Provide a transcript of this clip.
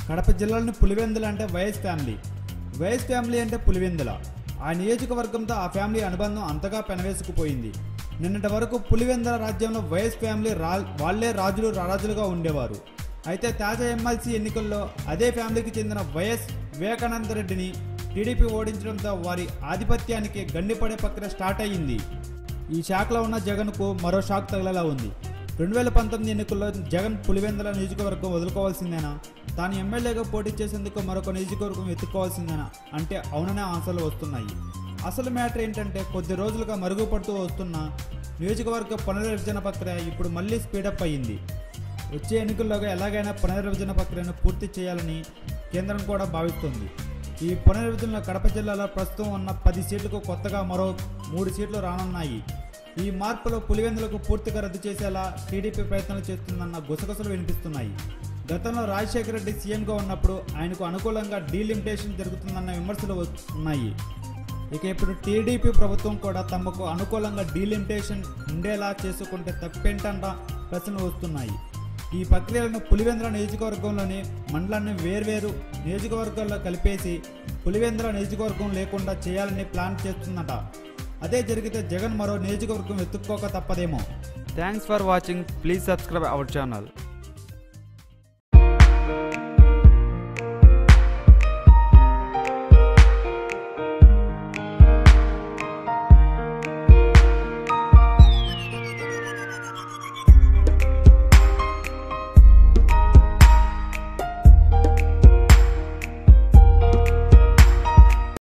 కడప జిల్లాలోని పులివెందుల అంటే YS family YS family అంటే పులివెందుల ఆ నియోజకవర్గంతో ఆ ఫ్యామిలీ అనుబంధం అంతగా పెనవేసుకుపోయింది నిన్నటి వరకు పులివెందుల రాజ్యంలో వైఎస్ ఫ్యామిలీ రా వాళ్లే రాజులు రారాజులుగా ఉండేవారు అయితే తాజా ఎమ్మెల్సీ ఎన్నికల్లో అదే ఫ్యామిలీకి చెందిన వైఎస్ వివేకానంద రెడ్డిని టీడీపీ ఓడించడంతో వారి ఆధిపత్యానికి గండిపడే ప్రక్రియ స్టార్ట్ అయ్యింది ఈ శాఖలో ఉన్న జగన్కు మరో షాక్ తగిలేలా ఉంది రెండు వేల పంతొమ్మిది ఎన్నికల్లో జగన్ పులివెందుల నియోజకవర్గం వదులుకోవాల్సిందేనా తాను ఎమ్మెల్యేగా పోటీ చేసేందుకు మరొక నియోజకవర్గం ఎత్తుకోవాల్సిందేనా అంటే అవుననే ఆన్సర్లు వస్తున్నాయి అసలు మ్యాటర్ ఏంటంటే కొద్ది రోజులుగా మరుగుపడుతూ వస్తున్న నియోజకవర్గ పునర్విభజన ప్రక్రియ ఇప్పుడు మళ్ళీ స్పీడప్ అయ్యింది వచ్చే ఎన్నికల్లోగా ఎలాగైనా పునర్విభజన ప్రక్రియను పూర్తి చేయాలని కేంద్రం కూడా భావిస్తుంది ఈ పునర్విభజనలో కడప జిల్లాలో ప్రస్తుతం ఉన్న పది సీట్లకు కొత్తగా మరో మూడు సీట్లు రానున్నాయి ఈ మార్పులో పులివెందులకు పూర్తిగా రద్దు చేసేలా టీడీపీ ప్రయత్నాలు చేస్తుందన్న గుసగుసలు వినిపిస్తున్నాయి గతంలో రాజశేఖర రెడ్డి సీఎంగా ఉన్నప్పుడు ఆయనకు అనుకూలంగా డీలిమిటేషన్ జరుగుతుందన్న విమర్శలు ఉన్నాయి ఇక ఇప్పుడు టీడీపీ ప్రభుత్వం కూడా తమకు అనుకూలంగా డీలిమిటేషన్ ఉండేలా చేసుకుంటే తప్పేంటంట ప్రశ్నలు వస్తున్నాయి ఈ ప్రక్రియలను పులివెందుల నియోజకవర్గంలోని మండలాన్ని వేర్వేరు నియోజకవర్గాల్లో కలిపేసి పులివెందుల నియోజకవర్గం లేకుండా చేయాలని ప్లాన్ చేస్తుందట అదే జరిగితే జగన్ మరో నియోజకవర్గం ఎత్తుక్కోక తప్పదేమో thanks for watching please subscribe our channel